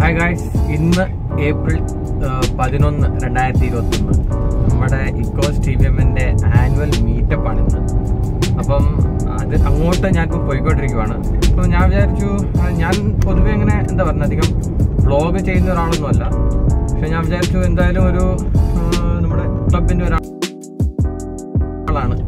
Hi guys ഇന്ന് April പതിനൊന്ന് രണ്ടായിരത്തി ഇരുപത്തി ഒന്ന് നമ്മുടെ ഇക്കോസ് ടി വി എമ്മിന്റെ ആനുവൽ മീറ്റപ്പ് ആണ് ഇന്ന് അപ്പം അത് അങ്ങോട്ട് ഞാനിപ്പോൾ പോയിക്കൊണ്ടിരിക്കുവാണ് അപ്പോൾ ഞാൻ വിചാരിച്ചു ആ, ഞാൻ പൊതുവെ അങ്ങനെ എന്താ പറയുക അധികം വ്ളോഗ് ചെയ്യുന്ന ഒരാളൊന്നുമല്ല പക്ഷെ ഞാൻ വിചാരിച്ചു എന്തായാലും ഒരു ആ, നമ്മുടെ ക്ലബിന്റെ ഒരാളാണ്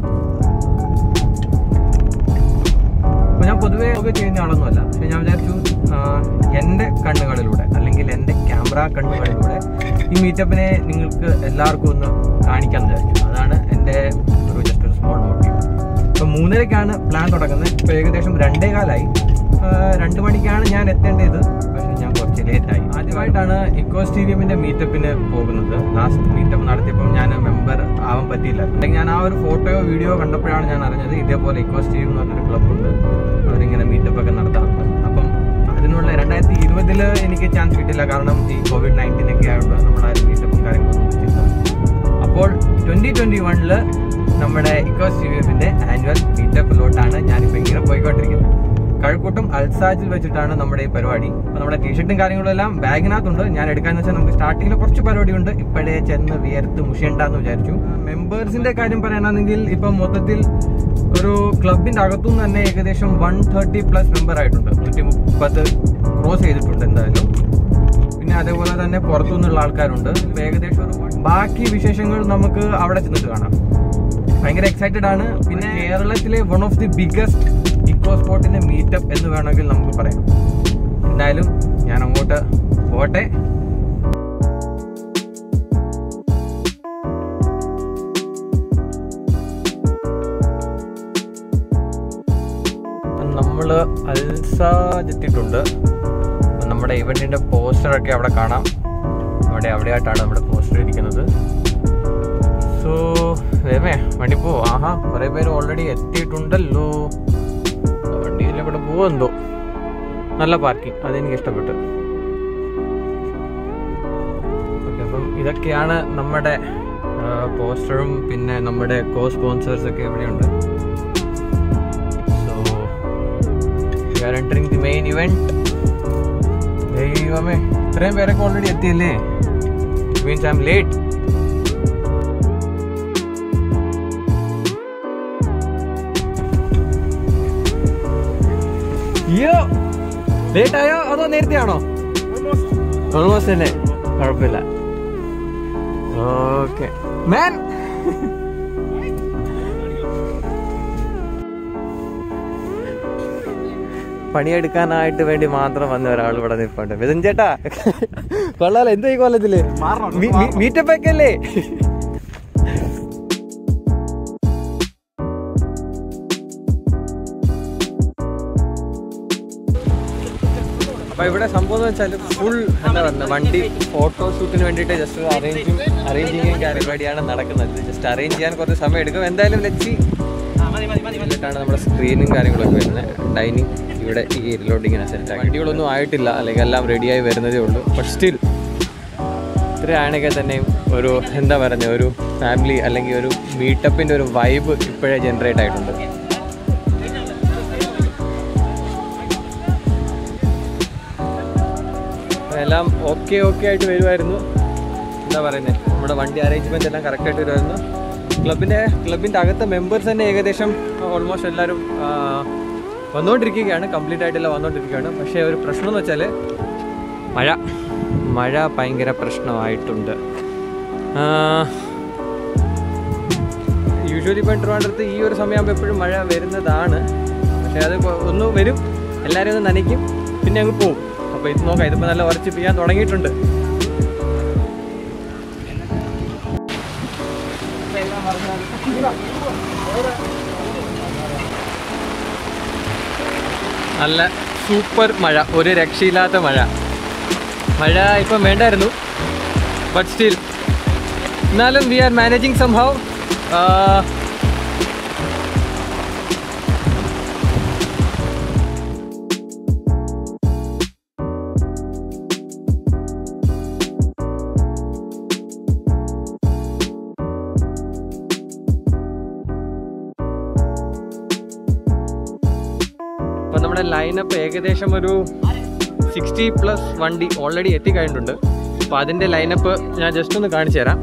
അപ്പൊ ഞാൻ പൊതുവേ ഒക്കെ ചെയ്യുന്ന ആളൊന്നുമല്ല പക്ഷെ ഞാൻ വിചാരിച്ചു ആ, എൻ്റെ കണ്ണുകളിലൂടെ അല്ലെങ്കിൽ എൻ്റെ ക്യാമറ കണ്ണുകളിലൂടെ ഈ മീറ്റപ്പിനെ നിങ്ങൾക്ക് എല്ലാവർക്കും ഒന്ന് കാണിക്കാമെന്ന് വിചാരിച്ചു അതാണ് എൻ്റെ ഒരു ജസ്റ്റ് ഒരു സ്മോൾ മോട്ടീവ് ഇപ്പൊ മൂന്നരക്കാണ് പ്ലാൻ തുടങ്ങുന്നത് ഇപ്പൊ ഏകദേശം രണ്ടേ കാലായി ആ, രണ്ട് മണിക്കാണ് ഞാൻ എത്തേണ്ടത് പക്ഷെ ഞാൻ കുറച്ച് ലേറ്റ് ആയി ആദ്യമായിട്ടാണ് ഇക്കോസ് ടി വി എമ്മിന്റെ മീറ്റപ്പിന് പോകുന്നത് ലാസ്റ്റ് മീറ്റപ്പ് നടത്തിയപ്പോൾ ഞാൻ മെമ്പർ ആവാൻ പറ്റിയില്ല അല്ലെങ്കിൽ ഞാൻ ആ ഒരു ഫോട്ടോയോ വീഡിയോ കണ്ടപ്പോഴാണ് ഞാൻ അറിഞ്ഞത് ഇതേപോലെ ഇക്കോസ് ടി വി എന്ന് പറഞ്ഞൊരു ക്ലബ്ബുണ്ട് അവരിങ്ങനെ മീറ്റപ്പ് ഒക്കെ നടത്താറുണ്ട് അപ്പം അതിനുള്ള രണ്ടായിരത്തി ഇരുപതില് എനിക്ക് ചാൻസ് കിട്ടില്ല കാരണം ഈ കോവിഡ് നയൻറ്റീൻ ഒക്കെ ആയതുകൊണ്ട് നമ്മൾ ആ മീറ്റപ്പും കാര്യങ്ങളൊന്നും വെച്ചില്ല അപ്പോൾ ട്വന്റി ട്വന്റി വണ്ണില് നമ്മുടെ ഇക്കോസ് ടി വി എഫിന്റെ ആനുവൽ മീറ്റപ്പിലോട്ടാണ് ഞാനിപ്പോ ഇങ്ങനെ പോയിക്കൊണ്ടിരിക്കുന്നത് കഴക്കൂട്ടം അൽസാജിൽ വെച്ചിട്ടാണ് നമ്മുടെ ഈ പരിപാടി അപ്പൊ നമ്മുടെ ടീഷർട്ടും കാര്യങ്ങളും എല്ലാം ബാഗിനകത്തുണ്ട് ഞാൻ എടുക്കാന്ന് വെച്ചാൽ നമുക്ക് സ്റ്റാർട്ടിങ്ങിൽ കുറച്ച് പരിപാടിയുണ്ട് ഇപ്പോഴേ ചെന്ന് വിയർത്ത് മുഷിയണ്ടെന്ന് വിചാരിച്ചു മെമ്പേഴ്സിന്റെ കാര്യം പറയാനാണെങ്കിൽ ഇപ്പൊ മൊത്തത്തിൽ ഒരു ക്ലബിന്റെ അകത്തുനിന്ന് തന്നെ ഏകദേശം വൺ തേർട്ടി പ്ലസ് മെമ്പർ ആയിട്ടുണ്ട് നൂറ്റി മുപ്പത് ക്രോസ് ചെയ്തിട്ടുണ്ട് എന്തായാലും പിന്നെ അതേപോലെ തന്നെ പുറത്തുനിന്നുള്ള ആൾക്കാരുണ്ട് ഇപ്പൊ ഏകദേശം ഒരു ബാക്കി വിശേഷങ്ങൾ നമുക്ക് അവിടെ ചെന്നിട്ട് കാണാം ഭയങ്കര എക്സൈറ്റഡ് ആണ് പിന്നെ കേരളത്തിലെ one of the biggest eco സ്പോട്ടിന്റെ മീറ്റപ്പ് എന്ന് വേണമെങ്കിൽ നമുക്ക് പറയാം എന്തായാലും ഞാൻ അങ്ങോട്ട് പോട്ടെ നമ്മള് അൽസാജ് എത്തിയിട്ടുണ്ട് അപ്പം നമ്മുടെ ഇവന്റിന്റെ പോസ്റ്റർ ഒക്കെ അവിടെ കാണാം അവിടെ അവിടെയായിട്ടാണ് നമ്മുടെ പോസ്റ്റർ ഇരിക്കുന്നത് സോ വേമേ വണ്ടി പോ ആഹാ കുറെ പേര് ഓൾറെഡി എത്തിയിട്ടുണ്ടല്ലോ വണ്ടിയിൽ ഇവിടെ പോവെന്തോ നല്ല പാർക്കിംഗ് അതെനിക്ക് ഇഷ്ടപ്പെട്ടു ഓക്കെ അപ്പം ഇതൊക്കെയാണ് നമ്മുടെ പോസ്റ്ററും പിന്നെ നമ്മുടെ കോ സ്പോൺസേഴ്സ് ഒക്കെ ഇവിടെയുണ്ട് so we are entering the main event ദൈവമേ ഇത്രയും പേരൊക്കെ ഓൾറെഡി എത്തിയല്ലേ മീൻസ് ഐ എം ലേറ്റ് അയ്യോ ലേറ്റ് ആയോ അതോ നേരത്തെ ആണോ ഓൾമോസ്റ്റ് തന്നെ കുഴപ്പമില്ല ഓക്കെ മാൻ പണിയെടുക്കാനായിട്ട് വേണ്ടി മാത്രം വന്ന ഒരാൾ ഇവിടെ നിൽപ്പുണ്ട് മിഥുൻ ചേട്ടാ കൊള്ളാലോ എന്താ ഈ കൊല്ലത്തില് മീറ്റപ്പ് ഒക്കെ അല്ലേ അപ്പൊ ഇവിടെ സംഭവം എന്ന് വെച്ചാൽ ഫുൾ എന്താ പറയുക വണ്ടി ഫോട്ടോഷൂട്ടിന് വേണ്ടിയിട്ട് ജസ്റ്റ് അറേഞ്ചും അറേഞ്ചിങ്ങും പരിപാടിയാണ് നടക്കുന്നത് ജസ്റ്റ് അറേഞ്ച് ചെയ്യാൻ കുറച്ച് സമയം എടുക്കും എന്തായാലും ലച്ചി എന്നിട്ടാണ് നമ്മുടെ സ്ക്രീനും കാര്യങ്ങളൊക്കെ വരുന്നത് ഡൈനിങ് ഇവിടെ ഈ ഏരിയയിലോട്ട് ഇങ്ങനെ സെറ്റ് വണ്ടികളൊന്നും ആയിട്ടില്ല അല്ലെങ്കിൽ എല്ലാം റെഡിയായി വരുന്നതേ ഉള്ളൂ ബട്ട് സ്റ്റിൽ ഇത്രയാണെങ്കിൽ തന്നെയും ഒരു എന്താ പറയുക ഒരു ഫാമിലി അല്ലെങ്കിൽ ഒരു മീറ്റപ്പിൻ്റെ ഒരു വൈബ് ഇപ്പോഴേ ജനറേറ്റ് ആയിട്ടുണ്ട് എല്ലാം ഓക്കെ ഓക്കെ ആയിട്ട് വരുമായിരുന്നു എന്താ പറയുന്നത് നമ്മുടെ വണ്ടി അറേഞ്ച്മെന്റ് എല്ലാം കറക്റ്റ് ആയിട്ട് വരുമായിരുന്നു ക്ലബിൻ്റെ ക്ലബിൻ്റെ അകത്തെ മെമ്പേഴ്സ് തന്നെ ഏകദേശം ഓൾമോസ്റ്റ് എല്ലാവരും ആ, വന്നുകൊണ്ടിരിക്കുകയാണ് കംപ്ലീറ്റ് ആയിട്ടെല്ലാം വന്നുകൊണ്ടിരിക്കുകയാണ് പക്ഷേ ഒരു പ്രശ്നം എന്ന് വെച്ചാൽ മഴ മഴ ഭയങ്കര പ്രശ്നമായിട്ടുണ്ട് യൂഷ്വലി ഇപ്പം ട്രിവാൻഡ്രത്ത് ഈ ഒരു സമയമാകുമ്പോൾ എപ്പോഴും മഴ വരുന്നതാണ് പക്ഷേ അത് കൊ- ഒന്ന് വരും എല്ലാവരും ഒന്ന് നനയ്ക്കും പിന്നെ അങ്ങ് പോവും അപ്പോൾ ഇത് നോക്കാം ഇതിപ്പോൾ നല്ല ഉറച്ച് പെയ്യാൻ തുടങ്ങിയിട്ടുണ്ട് നല്ല സൂപ്പർ മഴ ഒരു രക്ഷയില്ലാത്ത മഴ മഴ ഇപ്പം വേണ്ടായിരുന്നു ബട്ട് സ്റ്റിൽ എന്നാലും വി ആർ മാനേജിങ് സംഭവം അപ്പം നമ്മുടെ ലൈനപ്പ് ഏകദേശം ഒരു സിക്സ്റ്റി പ്ലസ് വണ്ടി ഓൾറെഡി എത്തിക്കഴിഞ്ഞിട്ടുണ്ട് അപ്പോൾ അതിൻ്റെ ലൈനപ്പ് ഞാൻ ജസ്റ്റ് ഒന്ന് കാണിച്ചു തരാം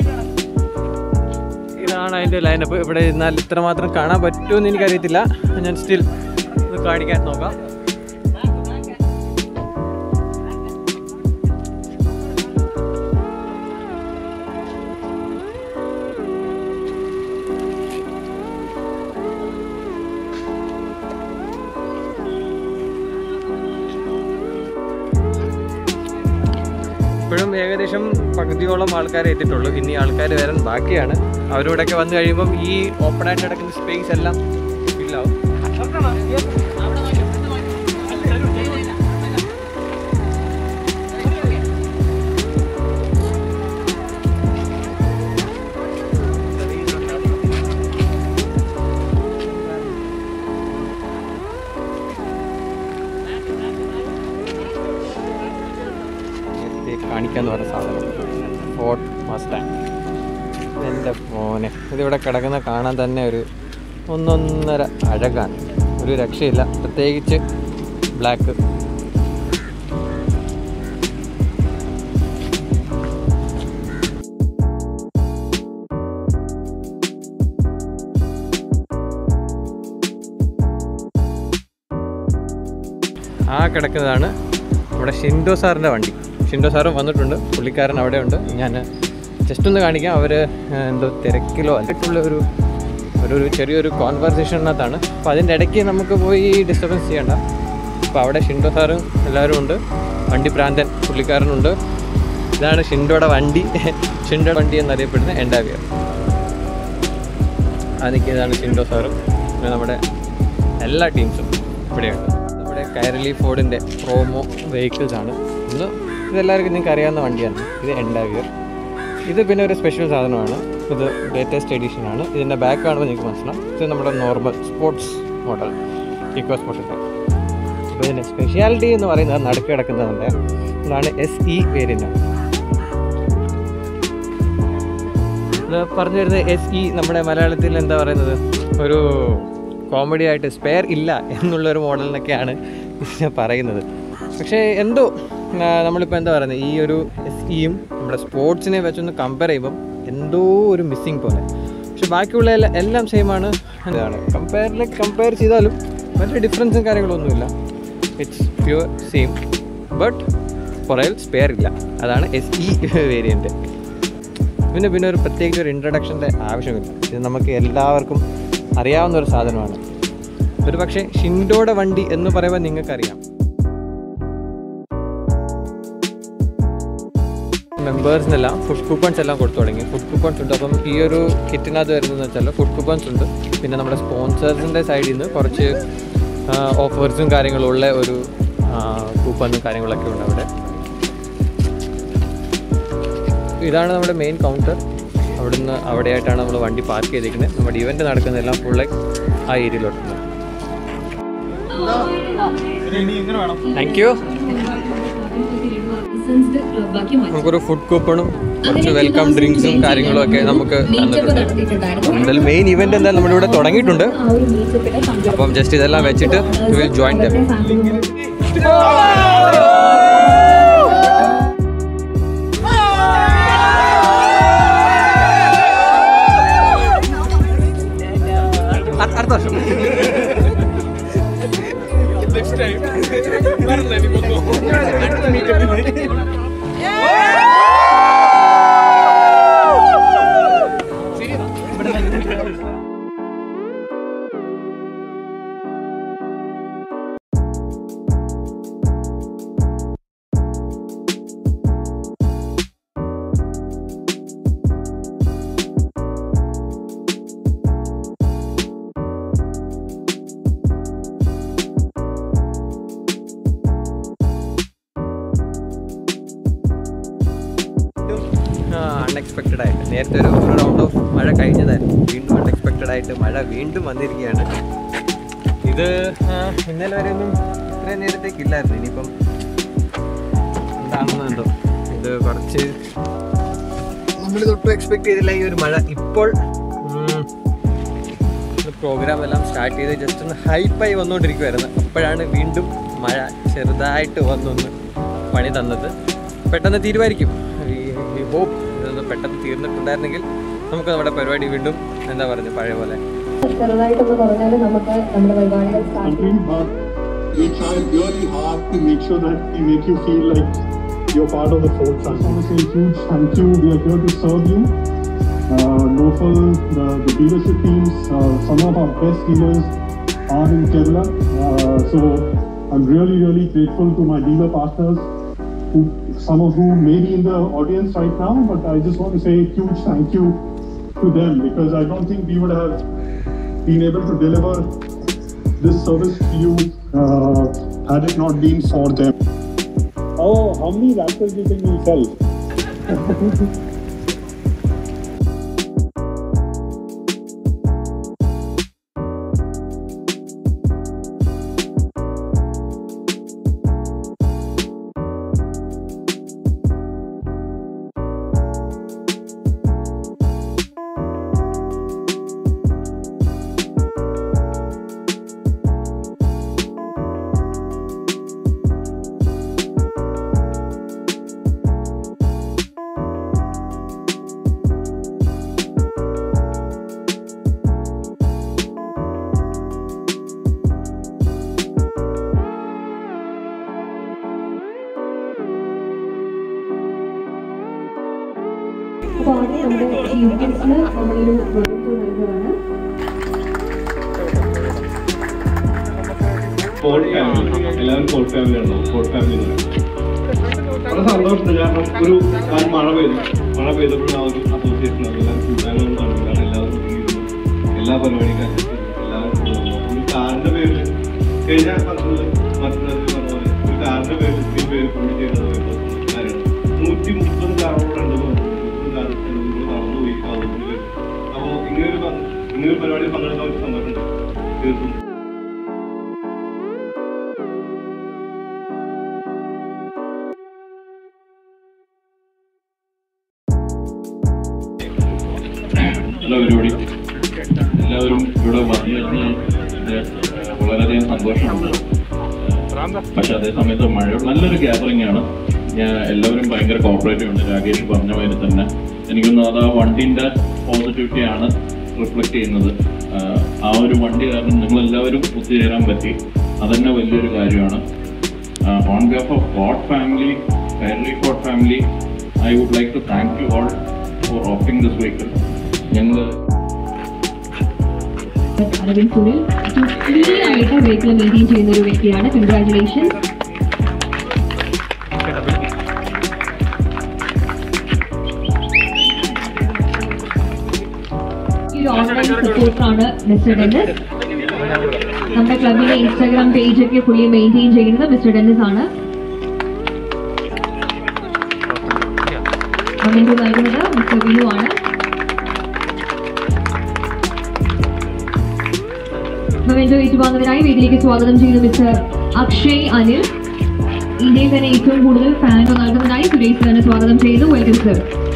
ഇതാണ് അതിൻ്റെ ലൈനപ്പ് ഇവിടെ ഇരുന്നാൽ ഇത്രമാത്രം കാണാൻ പറ്റുമെന്ന് എനിക്കറിയത്തില്ല ഞാൻ സ്റ്റിൽ ഇത് കാണിക്കാൻ നോക്കാം ഇപ്പോഴും ഏകദേശം പകുതിയോളം ആൾക്കാരെ എത്തിയിട്ടുള്ളൂ ഇനി ആൾക്കാർ വരാൻ ബാക്കിയാണ് അവരോടൊക്കെ വന്നു കഴിയുമ്പം ഈ ഓപ്പൺ ആയിട്ട് കിടക്കുന്ന സ്പേസ് എല്ലാം ഫില്ലാവും നേരത്തെ കാണിക്കാന്ന് പറഞ്ഞ സാധനം ഫോർട്ട് മസ്റ്റാങ് എൻ്റെ മോനെ ഇതിവിടെ കിടക്കുന്ന കാണാൻ തന്നെ ഒരു ഒന്നൊന്നര അഴകാണ് ഒരു രക്ഷയില്ല പ്രത്യേകിച്ച് ബ്ലാക്ക് ആ കിടക്കുന്നതാണ് നമ്മുടെ ഷിൻഡോ സാറിൻ്റെ വണ്ടി ഷിൻഡോ സാറും വന്നിട്ടുണ്ട് പുള്ളിക്കാരൻ അവിടെ ഉണ്ട് ഞാൻ ജസ്റ്റ് ഒന്ന് കാണിക്കാം അവർ എന്തോ തിരക്കിലോ അല്ലെങ്കിൽ ഒരു ഒരു ഒരു ചെറിയൊരു കോൺവെർസേഷനകത്താണ് അപ്പോൾ അതിൻ്റെ ഇടയ്ക്ക് നമുക്ക് പോയി ഡിസ്റ്റർബൻസ് ചെയ്യണ്ട അപ്പോൾ അവിടെ ഷിൻഡോ സാറും എല്ലാവരും ഉണ്ട് വണ്ടി പ്രാന്തൻ പുള്ളിക്കാരനുണ്ട് ഇതാണ് ഷിൻഡോയുടെ വണ്ടി ഷിൻഡോയുടെ വണ്ടി എന്നറിയപ്പെടുന്ന എൻഡാവിയർ ആ നിൽക്കുന്നതാണ് ഷിൻഡോ സാറും പിന്നെ നമ്മുടെ എല്ലാ ടീംസും ഇവിടെയുണ്ട് നമ്മുടെ കൈരളി ഫോർഡിൻ്റെ പ്രോമോ വെഹിക്കിൾസ് ആണ് ഇത് ഇതെല്ലാവർക്കും നിങ്ങൾക്ക് അറിയാവുന്ന വണ്ടിയാണ് ഇത് എൻഡാവിയർ ഇത് പിന്നെ ഒരു സ്പെഷ്യൽ സാധനമാണ് ഇത് ലേറ്റസ്റ്റ് എഡിഷൻ ആണ് ഇതിൻ്റെ ബാക്ക് കാണുമ്പോൾ നിങ്ങൾക്ക് മനസ്സിലാവും ഇത് നമ്മുടെ നോർമൽ സ്പോർട്സ് മോഡൽ ഇക്കോ സ്പോർട്ടിൻ്റെ അപ്പോൾ ഇതിൻ്റെ സ്പെഷ്യാലിറ്റി എന്ന് പറയുന്നത് നടുക്ക് കിടക്കുന്നതിൻ്റെ ഇതാണ് എസ് ഇ വേരിയൻ്റ് ഇത് പറഞ്ഞു വരുന്നത് എസ് ഇ നമ്മുടെ മലയാളത്തിൽ എന്താ പറയുന്നത് ഒരു കോമഡി ആയിട്ട് സ്പെയർ ഇല്ല എന്നുള്ളൊരു മോഡലിനൊക്കെയാണ് ഇതിനെ പറയുന്നത് പക്ഷേ എന്തോ ആ, നമ്മളിപ്പോൾ എന്താ പറയുന്നത് ഈ ഒരു എസ് ഇയും നമ്മുടെ സ്പോർട്സിനെ വെച്ചൊന്ന് കമ്പയർ ചെയ്യുമ്പം എന്തോ ഒരു മിസ്സിങ് പോലെ പക്ഷെ ബാക്കിയുള്ള എല്ലാം എല്ലാം സെയിം ആണ് എന്താണ് കമ്പയറിൽ കമ്പയർ ചെയ്താലും വലിയ ഡിഫറൻസും കാര്യങ്ങളൊന്നുമില്ല ഇറ്റ്സ് പ്യുവർ സെയിം ബട്ട് പുറകിൽ സ്പെയർ ഇല്ല അതാണ് എസ് ഇ വേരിയൻറ്റ് പിന്നെ പിന്നെ ഒരു പ്രത്യേകിച്ച് ഒരു ഇൻട്രഡക്ഷൻ്റെ ആവശ്യമില്ല ഇത് നമുക്ക് എല്ലാവർക്കും അറിയാവുന്ന ഒരു സാധനമാണ് ഒരു പക്ഷേ ഷിൻഡോയുടെ വണ്ടി എന്ന് പറയുമ്പോൾ നിങ്ങൾക്കറിയാം മെമ്പേഴ്സിനെല്ലാം ഫുഡ് കൂപ്പൺസ് എല്ലാം കൊടുത്തു തുടങ്ങി ഫുഡ് കൂപ്പൺസ് ഉണ്ട് അപ്പം ഈ ഒരു കിറ്റിനകത്ത് വരുന്നതെന്ന് വെച്ചാൽ ഫുഡ് കൂപ്പൺസ് ഉണ്ട് പിന്നെ നമ്മുടെ സ്പോൺസേഴ്സിൻ്റെ സൈഡിൽ നിന്ന് കുറച്ച് ഓഫേഴ്സും കാര്യങ്ങളും ഉള്ള ഒരു കൂപ്പണും കാര്യങ്ങളൊക്കെ ഉണ്ട് അവിടെ ഇതാണ് നമ്മുടെ മെയിൻ കൗണ്ടർ അവിടുന്ന് അവിടെയായിട്ടാണ് നമ്മൾ വണ്ടി പാർക്ക് ചെയ്തിരിക്കുന്നത് നമ്മുടെ ഇവന്റ് നടക്കുന്നതെല്ലാം ഫുള്ള് ആ ഏരിയയിലോട്ടുണ്ട് താങ്ക് യു നമുക്കൊരു ഫുഡ് കൂപ്പണും കുറച്ച് വെൽക്കം ഡ്രിങ്ക്സും കാര്യങ്ങളും ഒക്കെ നമുക്ക് തന്നിട്ടുണ്ട് എന്തായാലും മെയിൻ ഇവന്റ് എന്തായാലും നമ്മുടെ ഇവിടെ തുടങ്ങിയിട്ടുണ്ട് അപ്പം ജസ്റ്റ് ഇതെല്ലാം വെച്ചിട്ട് വിൽ ജോയിൻ ദം അടുത്ത വർഷം അൺഎക്സ്പെക്റ്റഡ് ആയിട്ട് നേരത്തെ ഒരു ഒരു റൗണ്ട് ഓഫ് മഴ കഴിഞ്ഞതായിരുന്നു വീണ്ടും അൺഎക്സ്പെക്റ്റഡ് ആയിട്ട് മഴ വീണ്ടും വന്നിരിക്കുകയാണ് ഇത് ആ, ഇന്നലെ വരെ ഒന്നും ഇത്രയും നേരത്തേക്ക് ഇല്ലായിരുന്നു ഇനിയിപ്പം എന്താണെന്നുണ്ടോ ഇത് കുറച്ച് നമ്മൾ തൊട്ടും എക്സ്പെക്ട് ചെയ്തില്ല ഈ ഒരു മഴ ഇപ്പോൾ ഉം, പ്രോഗ്രാം എല്ലാം സ്റ്റാർട്ട് ചെയ്ത് ജസ്റ്റ് ഒന്ന് ഹൈപ്പായി വന്നുകൊണ്ടിരിക്കുമായിരുന്നു അപ്പോഴാണ് വീണ്ടും മഴ ചെറുതായിട്ട് വന്നൊന്ന് പണി തന്നത് പെട്ടെന്ന് തീരുമായിരിക്കും വി ഹോപ്പ് ഇതൊന്ന് പെട്ടെന്ന് തീർന്നിട്ടുണ്ടായിരുന്നെങ്കിൽ നമുക്ക് നമ്മുടെ പരിപാടി വീണ്ടും എന്താ പറയുക പഴയ പോലെ ചെറുതായിട്ടൊന്ന് കുറഞ്ഞാൽ നമുക്ക് നമ്മുടെ പരിപാടികൾ സ്റ്റാർട്ട് ചെയ്യാം country, but we try really hard to make sure that we make you feel like you're part of the folk family. I want to say a huge thank you. We are here to serve you. Uh, Nofal, the, the dealership teams, uh, some of our best dealers are in Kerala. Uh, so I'm really, really grateful to my dealer partners, who, some of whom may be in the audience right now, but I just want to say a huge thank you to them because I don't think we would have been able to deliver this service to you uh, had it not been for them. Oh, how many wrappers do you think we sell? അപ്പോൾ ആദ്യം നമ്മുടെ chief ഗസ്റ്റിന് നമ്മളൊരു project നൽകുകയാണ് fort family എല്ലാവരും fort family ആണോ fort family വളരെ സന്തോഷമുണ്ട് കാരണം ഒരു കാലം മഴ പെയ്തു മഴ പെയ്തപ്പോഴും ആ ഒരു അസോസിയേഷൻ എല്ലാവരും കൂട്ടാനും നടന്നു കാരണം എല്ലാവരും കൂടിയിരുന്നു. എല്ലാ പരിപാടിക്കും attend ചെയ്തു. എല്ലാവരും കൂടി വന്നു. ഒരു കാറിന്റെ പേരിൽ കഴിഞ്ഞ പറഞ്ഞത് മറ്റുള്ളവർ പറഞ്ഞ പോലെ ഒരു കാറിന്റെ പേരിൽ ഇത്രയും പേര് കൂടി ചെയ്യുന്നത് വലിയ കാര്യമാണ് നൂറ്റി മുപ്പത് കാറുകളുണ്ട് മുപ്പത് കാർ നടന്നുപോയി അതുകൊണ്ട് അപ്പോൾ ഇങ്ങനെ ഒരു ഇങ്ങനെ ഒരു പരിപാടിയിൽ പങ്കെടുക്കാൻ ഒരു സന്തോഷമുണ്ട് തീർത്തും നല്ല പരിപാടി എല്ലാവരും ഇവിടെ വന്നിരുന്ന് വളരെയധികം സന്തോഷമുണ്ട് പക്ഷെ അതേ സമയത്ത് മഴ നല്ലൊരു ഗ്യാതറിംഗ് ആണ് ഞാൻ എല്ലാവരും ഭയങ്കര കോപ്പറേറ്റീവ് ഉണ്ട് രാകേഷ് പറഞ്ഞ മാതിരി തന്നെ എനിക്കൊന്ന് അത് ആ വണ്ടിന്റെ പോസിറ്റിവിറ്റി ആണ് റിഫ്ലക്ട് ചെയ്യുന്നത് ആഹ് ആ ഒരു വണ്ടി കാരണം നിങ്ങൾ എല്ലാവരും ഒത്തുചേരാൻ പറ്റി അതന്നെ വലിയൊരു കാര്യമാണ് on behalf of god family family fort family I would like to thank you all for offering this vehicle ഞങ്ങൾ അരവിന്ദ് സുനിൽ ക്ലീൻ ആയിട്ട് വെഹിക്കിൾ മെയിൻറ്റെയിൻ ചെയ്യുന്ന ഒരു വ്യക്തിയാണ് കൺഗ്രാറ്റുലേഷൻ ഈ ഓൺലൈൻ സപ്പോർട്ടാണ് മിസ്റ്റർ ഡെന്നിസ് നമ്മുടെ ക്ലബിന്റെ ഇൻസ്റ്റാഗ്രാം പേജ് ഒക്കെ ഫുള്ളി മെയിൻറ്റെയിൻ ചെയ്യുന്നത് മിസ്റ്റർ ഡെന്നിസ് ആണ് കമന്റ് നൽകുന്നത് മിസ്റ്റർ വിനു ആണ് മൊമെന്റോ ഏറ്റുവാങ്ങുന്നതിനായി വീട്ടിലേക്ക് സ്വാഗതം ചെയ്യുന്നു മിസ്റ്റർ അക്ഷയ് അനിൽ ഇന്ത്യയിൽ തന്നെ ഏറ്റവും കൂടുതൽ ഫാൻഡോ നൽകുന്നതിനായി സുരേഷ് തന്നെ സ്വാഗതം ചെയ്യുന്നു വെൽക്കം സർ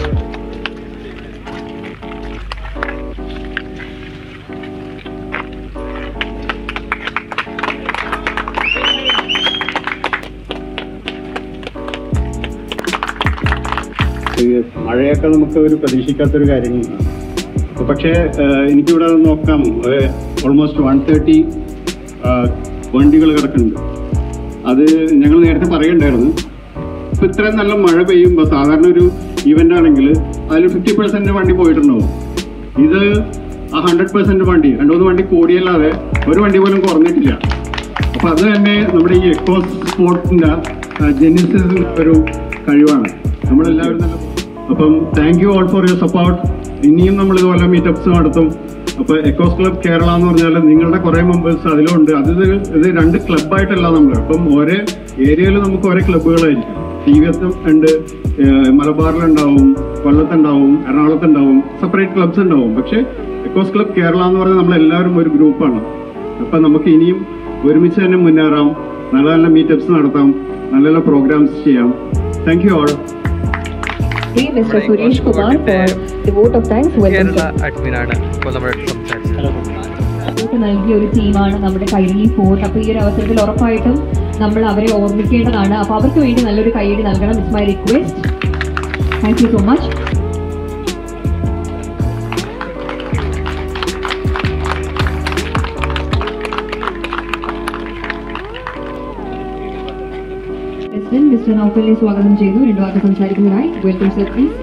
ഈ മഴയൊക്കെ നമുക്ക് ഒരു പ്രതീക്ഷിക്കാത്തൊരു കാര്യങ്ങളാണ് അപ്പൊ പക്ഷേ ഏഹ്, എനിക്കിവിടെ നോക്കാം ഓൾമോസ്റ്റ് വൺ തേർട്ടി വണ്ടികൾ കിടക്കുന്നുണ്ട് അത് ഞങ്ങൾ നേരത്തെ പറയണ്ടായിരുന്നു ഇപ്പൊ ഇത്രയും നല്ല മഴ പെയ്യുമ്പോൾ സാധാരണ ഒരു ഇവന്റ് ആണെങ്കിൽ അതിൽ ഫിഫ്റ്റി പെർസെന്റ് വണ്ടി പോയിട്ടുണ്ടാവും ഇത് ആ ഹൺഡ്രഡ് പെർസെന്റ് വണ്ടി രണ്ടുമൂന്ന് വണ്ടി കൂടിയല്ലാതെ ഒരു വണ്ടി പോലും കുറഞ്ഞിട്ടില്ല അപ്പൊ അത് തന്നെ നമ്മുടെ ഈ എക്കോ സ്പോർട്ടിന്റെ ജെനിസിന്റെ ഒരു കഴിവാണ് നമ്മളെല്ലാവരും നല്ല അപ്പം thank you all for your support ഇനിയും നമ്മൾ ഇതുപോലെ മീറ്റപ്സ് നടത്തും അപ്പൊ എക്കോസ് ക്ലബ് കേരള എന്ന് പറഞ്ഞാൽ നിങ്ങളുടെ കുറെ മെമ്പേഴ്സ് അതിലുണ്ട് അത് ഇത് ഇത് രണ്ട് ക്ലബായിട്ടല്ല നമ്മൾ അപ്പം ഓരോ ഏരിയയിൽ നമുക്ക് ഓരോ ക്ലബ്ബുകളായിരിക്കും ടി വി എത്തും ഉണ്ട് ഏഹ് മലബാറിലുണ്ടാവും കൊല്ലത്തുണ്ടാവും എറണാകുളത്തുണ്ടാവും സെപ്പറേറ്റ് ക്ലബ്സ് ഉണ്ടാവും പക്ഷേ എക്കോസ് ക്ലബ് കേരള എന്ന് പറഞ്ഞാൽ നമ്മളെല്ലാവരും ഒരു ഗ്രൂപ്പാണ് അപ്പൊ നമുക്ക് ഇനിയും ഒരുമിച്ച് തന്നെ മുന്നേറാം നല്ല നല്ല മീറ്റപ്സ് നടത്താം നല്ല നല്ല പ്രോഗ്രാംസ് ചെയ്യാം thank you all mister Suresh Kumar for the vote of thanks welcome Kerala അഡ്മിനാണ് ഇപ്പോൾ നമ്മുടെ സംസാരിച്ചത് സപ്പോർട്ട് നൽകിയ ഒരു ടീമാണ് നമ്മുടെ കൈരളി ഫോർട്ട് അപ്പോൾ ഈ ഒരു അവസരത്തിൽ ഉറപ്പായിട്ടും നമ്മൾ അവരെ ഓർമ്മിക്കേണ്ടതാണ് അപ്പോൾ അവർക്ക് വേണ്ടി നല്ലൊരു കൈയടി നൽകണം it's my request thank you so much president mister നൗഫലിനെ സ്വാഗതം ചെയ്തു രണ്ടു വാക്ക് സംസാരിക്കുന്നതിനായി വെൽക്കം സർ പ്ലീസ്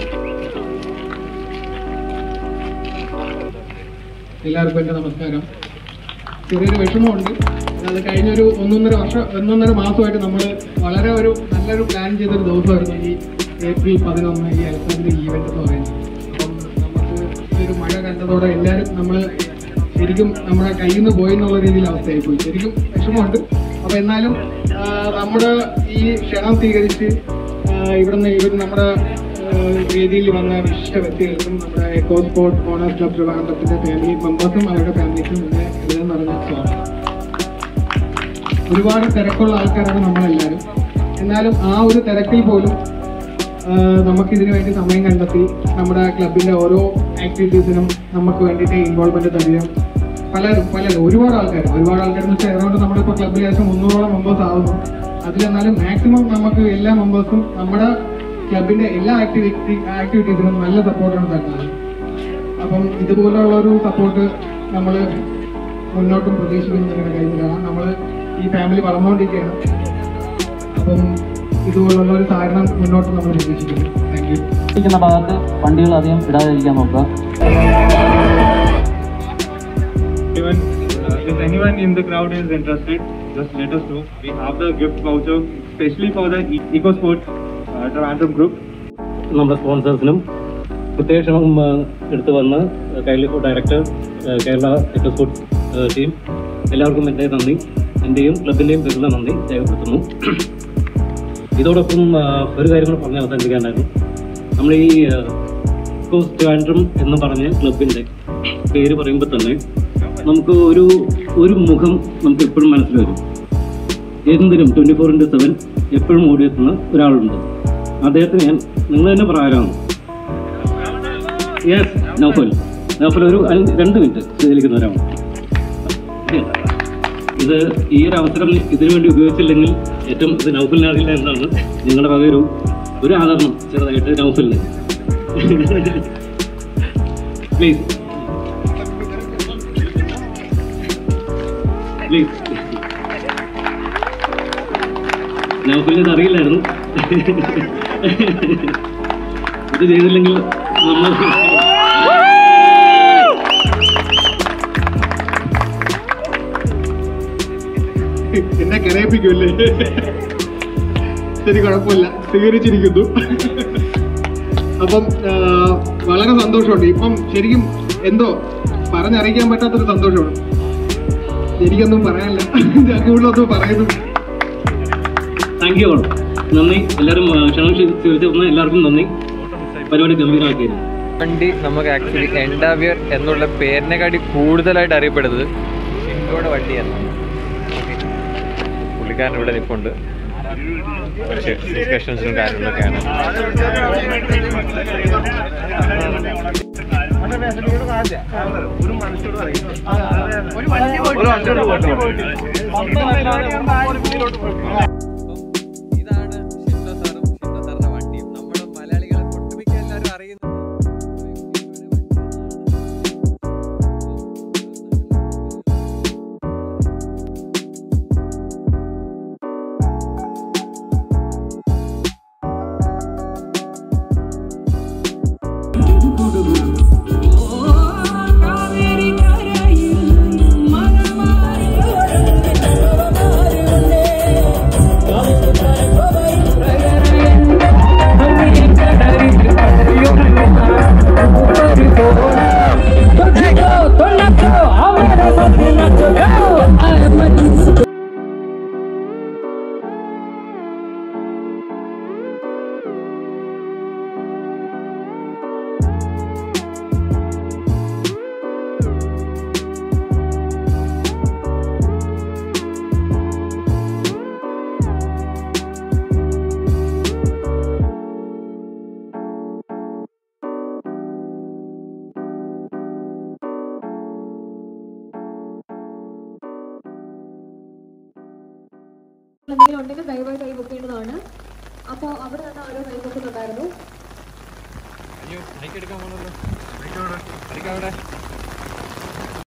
എല്ലാവർക്കും എൻ്റെ നമസ്കാരം ചെറിയൊരു വിഷമമുണ്ട് അത് കഴിഞ്ഞൊരു ഒന്നൊന്നര വർഷം ഒന്നൊന്നര മാസമായിട്ട് നമ്മൾ വളരെ ഒരു നല്ലൊരു പ്ലാൻ ചെയ്തൊരു ദിവസമായിരുന്നു ഈ ഏപ്രിൽ പതിനൊന്ന് ഈ അൽസാദിന്റെ ഈവെന്റ് എന്ന് പറയുന്നത് അപ്പം നമുക്ക് ഈ ഒരു മഴ കണ്ടതോടെ എല്ലാവരും നമ്മൾ ശരിക്കും നമ്മുടെ കയ്യിൽ നിന്ന് പോയി എന്നുള്ള രീതിയിൽ അവസ്ഥയായി പോയി ശരിക്കും വിഷമമുണ്ട് അപ്പോൾ എന്നാലും ആ, നമ്മുടെ ഈ ക്ഷണം സ്വീകരിച്ച് ആ, ഇവിടുന്ന് ഇവർ നമ്മുടെ ഏഹ് വേദിയിൽ വന്ന വിശിഷ്ട വ്യക്തികൾക്കും നമ്മുടെ എക്കോ സ്പോർട്ട് ഓണേഴ്സ് ക്ലബ് ട്രിവാൻഡ്രത്തിന്റെ ഫാമിലി മെമ്പേഴ്സും അവരുടെ ഫാമിലിക്കും പിന്നെ ഹൃദയം നിറഞ്ഞ സ്വാഗതം ഒരുപാട് തിരക്കുള്ള ആൾക്കാരാണ് നമ്മളെല്ലാവരും എന്നാലും ആ ഒരു തിരക്കിൽ പോലും ആഹ് നമുക്കിതിനു വേണ്ടി സമയം കണ്ടെത്തി നമ്മുടെ ക്ലബിന്റെ ഓരോ ആക്ടിവിറ്റീസിനും നമുക്ക് വേണ്ടിയിട്ട് ഇൻവോൾവ്മെന്റ് തരികയും പലരും പലരും ഒരുപാട് ആൾക്കാർ ഒരുപാട് ആൾക്കാർ എന്ന് വെച്ചാൽ ഏതാണ്ട് നമ്മളിപ്പോൾ ക്ലബിൽ ഏകദേശം മുന്നൂറോളം മെമ്പേഴ്സ് ആവുന്നു അതിലെന്നാലും മാക്സിമം നമുക്ക് എല്ലാ മെമ്പേഴ്സും നമ്മുടെ ക്ലബിന്റെ എല്ലാ ആക്ടിവിറ്റി ആക്ടിവിറ്റീസിനും നല്ല സപ്പോർട്ടാണ് തരുന്നത് അപ്പം ഇതുപോലുള്ള ഒരു സപ്പോർട്ട് നമ്മൾ മുന്നോട്ടും പ്രതീക്ഷിക്കുന്നു നിങ്ങളുടെ കയ്യിൽ കാണാം നമ്മൾ ഈ ഫാമിലി വളർന്നുകൊണ്ടിരിക്കുകയാണ് അപ്പം ഇതുപോലുള്ള ഒരു സഹകരണം മുന്നോട്ട് നമ്മൾ പ്രതീക്ഷിക്കുന്നു താങ്ക് യു ഇരിക്കുന്ന ഭാഗത്ത് വണ്ടികൾ അധികം ഇടാതിരിക്കാൻ നോക്കുക Even uh, if anyone in the crowd is interested, just let us know. We have the gift voucher especially for the E- EcoSport uh, Trivandrum group. നമ്മുടെ സ്പോൺസേഴ്സിനും പ്രത്യേകം എടുത്തു വന്ന് കൈലി director uh Kerala eco sports uh team എല്ലാവർക്കും എൻ്റെ നന്ദി എൻ്റെയും ക്ലബിൻ്റെയും പേരുള്ള നന്ദി രേഖപ്പെടുത്തുന്നു ഇതോടൊപ്പം ഏഹ് ഒരു കാര്യം കൂടെ പറഞ്ഞ് അവസാനിപ്പിക്കാനായിരുന്നു നമ്മൾ ഈ എക്കോ സ്റ്റാൻഡ്രം എന്ന് പറഞ്ഞ ക്ലബിൻ്റെ പേര് പറയുമ്പോൾ തന്നെ നമുക്ക് ഒരു ഒരു മുഖം നമുക്ക് എപ്പോഴും മനസ്സിൽ വരും എന്തിനും ട്വൻറ്റി ഫോർ ഇൻറ്റു സെവൻ എപ്പോഴും ഓടിയെത്തുന്ന ഒരാളുണ്ട് അദ്ദേഹത്തിന് ഞാൻ നിങ്ങൾ തന്നെ പറയാറാണ് യെസ് നൗഫൽ നൗഫൽ ഒരു അഞ്ച് രണ്ട് മിനിറ്റ് സ്വീകരിക്കുന്നവരാണ് ഇത് ഈ ഒരു അവസരം ഇതിനു വേണ്ടി ഉപയോഗിച്ചില്ലെങ്കിൽ ഏറ്റവും ഇത് നൗഫലിനെ അറിയില്ല എന്നാണ് നിങ്ങളുടെ വക ഒരു ഒരു ആദരണം ചെറുതായിട്ട് നൗഫലിന് പ്ലീസ് പ്ലീസ് നൗഫലിന് ഇത് അറിയില്ലായിരുന്നു ഇത് ചെയ്തില്ലെങ്കിൽ നമ്മൾ എന്നെ കരയിപ്പിക്കുമല്ലേ ശരി കുഴപ്പമില്ല സ്വീകരിച്ചിരിക്കുന്നു അപ്പം ആ, വളരെ സന്തോഷമുണ്ട് ഇപ്പം ശരിക്കും എന്തോ പറഞ്ഞറിയിക്കാൻ പറ്റാത്തൊരു സന്തോഷമാണ് എനിക്കൊന്നും പറയാനില്ല ഞാൻ കൂടുതലൊന്നും പറയുന്നു താങ്ക് യു ഓൾ നന്ദി എല്ലാവരും ആ, ക്ഷണം സ്വീകരിച്ചു തന്ന എല്ലാവർക്കും നന്ദി പരിപാടി ഗംഭീരമാക്കിയിരുന്നു വണ്ടി നമുക്ക് ആക്ച്വലി എൻഡാവിയർ എന്നുള്ള പേരിനെക്കാട്ടി കൂടുതലായിട്ട് അറിയപ്പെടുന്നത് ഷിൻഡോയുടെ വണ്ടിയാണ് Okay. പുള്ളിക്കാരൻ ഇവിടെ നിൽപ്പുണ്ട് കുറച്ച് ഡിസ്കഷൻസും കാര്യങ്ങളൊക്കെയാണ് ഇതാണ് ഷിൻഡോ സാറും ഷിൻഡോ സാറിന്റെ വണ്ടിയും നമ്മുടെ മലയാളികളെ ഒട്ടുമിക്ക എല്ലാവരും അറിയുന്നത് ഓ എന്തെങ്കിലും ഉണ്ടെങ്കിൽ ദയവായി കൈ വെക്കേണ്ടതാണ് അപ്പോൾ അവിടെ നിന്ന് ആരോ കൈ വെക്കുന്നുണ്ടായിരുന്നു അയ്യോ മൈക്ക് എടുക്കാൻ പോണല്ലോ അവിടെ